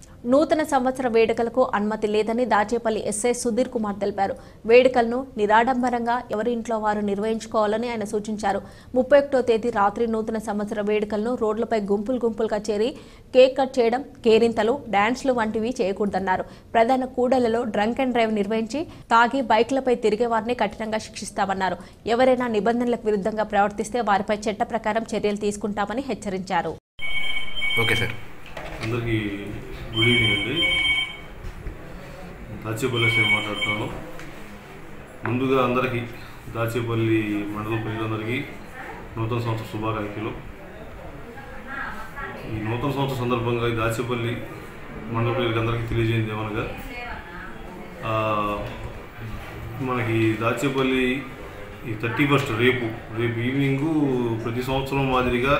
నూతన సంవత్సర వేడుకలకు అనుమతి లేదని దాచేపల్లి ఎస్ఐ సుధీర్ కుమార్ తెలిపారు వేడుకలను నిరాడంబరంగా ఎవరి ఇంట్లో వారు నిర్వహించుకోవాలని ఆయన సూచించారు ముప్పై ఒకటో తేదీ రాత్రి నూతన సంవత్సర వేడుకలను రోడ్లపై గుంపులు గుంపులుగా చేరి కేక్ కట్ చేయడం కేరింతలు డాన్స్లు వంటివి చేయకూడదన్నారు ప్రధాన కూడళ్లలో డ్రంక్ అండ్ డ్రైవ్ నిర్వహించి తాగి బైక్లపై తిరిగే వారిని కఠినంగా శిక్షిస్తామన్నారు ఎవరైనా నిబంధనలకు విరుద్ధంగా ప్రవర్తిస్తే వారిపై చట్ట ప్రకారం చర్యలు తీసుకుంటామని హెచ్చరించారు ఓకే సార్ అందరికీ గుడ్ ఈవినింగ్ అండి దాచేపల్లి ఎస్ఐ మాట్లాడుతున్నాను ముందుగా అందరికీ దాచేపల్లి మండల ప్రజలందరికీ నూతన సంవత్సర శుభాకాంక్షలు ఈ నూతన సంవత్సర సందర్భంగా ఈ దాచేపల్లి మండల ప్రజలకు అందరికీ తెలియజేయండి ఏమనగా ఆ, మనకి దాచేపల్లి ఈ థర్టీ ఫస్ట్ రేపు రేపు ఈవినింగు ప్రతి సంవత్సరం మాదిరిగా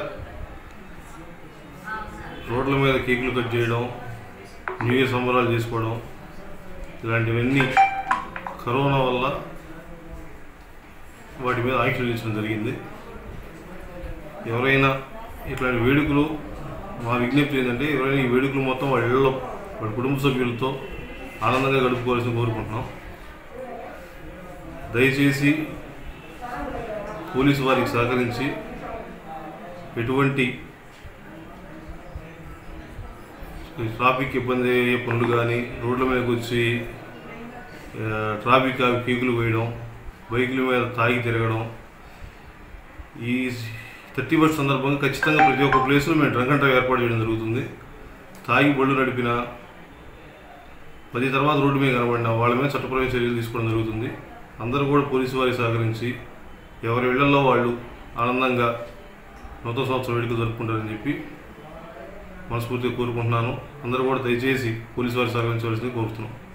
రోడ్ల మీద కేకులు కట్ చేయడం న్యూ ఇయర్ సంబరాలు చేసుకోవడం ఇలాంటివన్నీ కరోనా వల్ల వాటి మీద ఆంక్షలు విధించడం జరిగింది ఎవరైనా ఇట్లాంటి వేడుకలు మా విజ్ఞప్తి ఏంటంటే ఎవరైనా ఈ వేడుకలు మొత్తం వాళ్ళ ఇళ్ళలో వాళ్ళ కుటుంబ సభ్యులతో ఆనందంగా గడుపుకోవాల్సింది కోరుకుంటున్నాం దయచేసి పోలీసు వారికి సహకరించి ఎటువంటి ఈ ట్రాఫిక్ ఇబ్బంది అయ్యే పనులు కానీ రోడ్ల మీదకి వచ్చి ఆ, ట్రాఫిక్ ఆపి కేకులు వేయడం బైకుల మీద తాగి తిరగడం ఈ థర్టీ ఫస్ట్ సందర్భంగా ఖచ్చితంగా ప్రతి ఒక్క ప్లేస్లో మేము డ్రంక్ అండ్ డ్రైవ్ ఏర్పాటు చేయడం జరుగుతుంది తాగి బళ్ళు నడిపిన పది తర్వాత రోడ్డు మీద కనబడిన వాళ్ళ మీద చట్టపరమైన చర్యలు తీసుకోవడం జరుగుతుంది అందరూ కూడా పోలీసు వారికి సహకరించి ఎవరి ఇళ్లలో వాళ్ళు ఆనందంగా నూతన సంవత్సరం వేడుకలు జరుపుకుంటారని చెప్పి మనస్ఫూర్తిగా కోరుకుంటున్నాను అందరూ కూడా దయచేసి పోలీసు వారి సహకరించవలసింది కోరుతున్నాం